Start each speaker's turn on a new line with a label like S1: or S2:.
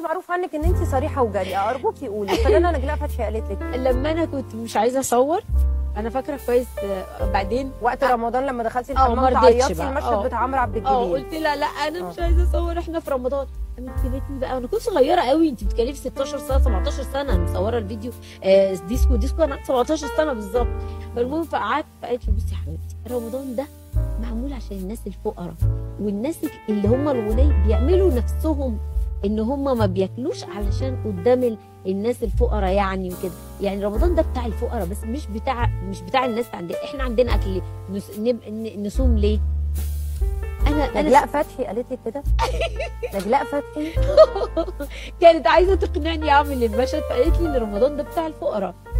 S1: معروف عنك ان انت صريحه وجريئه ارجوكي قولي فنانه نجلاء فتحي قالت لك
S2: لما انا كنت مش عايزه اصور انا فاكره كويس آه، بعدين
S1: وقت رمضان لما دخلتي
S2: آه،
S1: الحمام
S2: ما رضيتش
S1: تعيطي
S2: بقى.
S1: المشهد
S2: آه.
S1: بتاع عمرو عبد
S2: اه
S1: الجليل
S2: قلت لها لا انا
S1: آه.
S2: مش عايزه اصور احنا في رمضان قامت كلمتني بقى انا كنت صغيره قوي انت بتتكلمي في 16 سنه 17 سنه انا مصوره الفيديو آه ديسكو ديسكو انا 17 سنه بالظبط فالمهم فقعدت فقالت لي بصي يا حبيبتي رمضان ده معمول عشان الناس الفقراء والناس اللي هم الغني بيعملوا نفسهم ان هم ما بياكلوش علشان قدام ال- الناس الفقراء يعني وكده يعني رمضان ده بتاع الفقراء بس مش بتاع مش بتاع الناس عندنا احنا عندنا اكل ليه نس... نب... ن- نصوم ليه انا انا
S1: نجلاء فتحي قالت لك كده نجلاء فتحي
S2: كانت عايزه تقنعني اعمل المشهد فقالت لي ان رمضان ده بتاع الفقراء